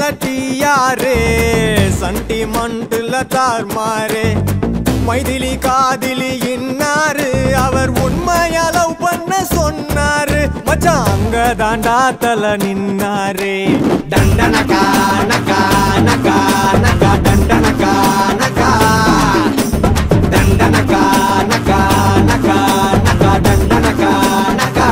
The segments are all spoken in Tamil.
டியாரு சண்டிமண்டுல தார்மாரு மைதிலி காதிலி இன்னாரு அவர் உண்மையா லவ் பண்ண சொன்னாரு மச்சான் அங்க தாண்டா தல நின்னாரு டண்டனக்கா நக்கா நக்கா நக்கா டண்டனக்கா நக்கா டண்டனக்கா நக்கா நக்கா நக்கா டண்டனக்கா நக்கா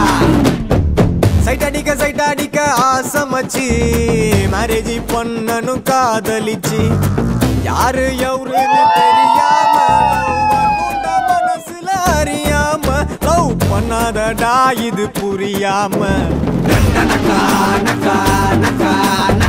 சைட் அடிக்க சைட் அடிக்க ஆசமச்சு மேரேஜ் பண்ணனும் காதலிச்சு யாரு எவருன்னு தெரியாம love பண்ணுண்டா மனசுல அறியாம லவ் பண்ணாதடா இது புரியாம நக்கா நக்கா நக்கா